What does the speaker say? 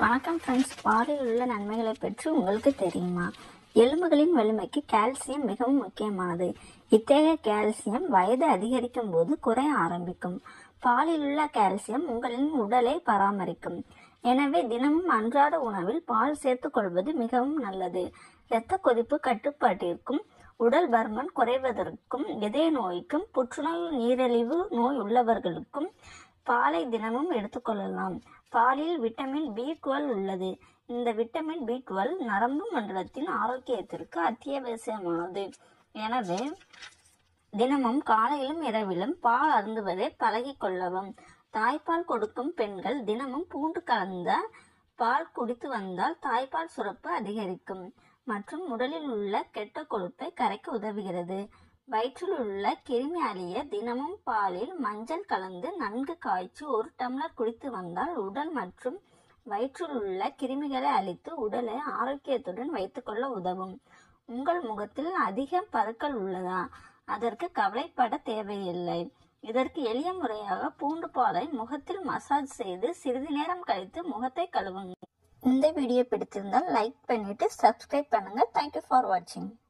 வணக்கம் ஃப்ரெண்ட்ஸ் பாலில் உள்ள நன்மைகளை பற்றி உங்களுக்கு தெரியுமா எலும்புகளின் வலிமைக்கு கால்சியம் மிகவும் முக்கியமானது இத்தகைய கால்சியம் வயது அதிகரிக்கும் போது குறைய ஆரம்பிக்கும் பாலில் உள்ள கால்சியம் உங்களின் உடலை பராமரிக்கும் எனவே தினமும் அன்றாட உணவில் பால் சேர்த்துக் கொள்வது மிகவும் நல்லது இரத்த கொதிப்பு கட்டுப்பாட்டிற்கும் உடல் பருமன் குறைவதற்கும் இதய நோய்க்கும் புற்றுநோய் நீரிழிவு நோய் உள்ளவர்களுக்கும் பாலை தினமும் எடுத்துக்கொள்ளலாம் பாலில் விட்டமின் பி டுவெல் உள்ளது இந்த விட்டமின் பி டுவெல் நரம்பு மண்டலத்தின் ஆரோக்கியத்திற்கு அத்தியாவசியமானது எனவே தினமும் காலையிலும் இரவிலும் பால் அருந்துவதை பழகிக் கொள்ளவும் தாய்ப்பால் கொடுக்கும் பெண்கள் தினமும் பூண்டு கலந்த பால் குடித்து வந்தால் தாய்ப்பால் சுரப்பு அதிகரிக்கும் மற்றும் உடலில் உள்ள கெட்ட கொழுப்பை கரைக்க உதவுகிறது வயிற்றில் உள்ள கிருமி அழிய தினமும் பாலில் மஞ்சள் கலந்து நன்கு காய்ச்சி ஒரு டம்ளர் குடித்து வந்தால் உடல் மற்றும் வயிற்றில் உள்ள கிருமிகளை அழித்து உடலை ஆரோக்கியத்துடன் வைத்துக்கொள்ள உதவும் உங்கள் முகத்தில் அதிக பருக்கள் உள்ளதா அதற்கு கவலைப்பட தேவையில்லை இதற்கு எளிய முறையாக பூண்டு பாலை முகத்தில் மசாஜ் செய்து சிறிது நேரம் கழித்து முகத்தை கழுவுங்க இந்த வீடியோ பிடித்திருந்தால் லைக் பண்ணிட்டு சப்ஸ்கிரைப் பண்ணுங்க தேங்க்யூ ஃபார் வாட்சிங்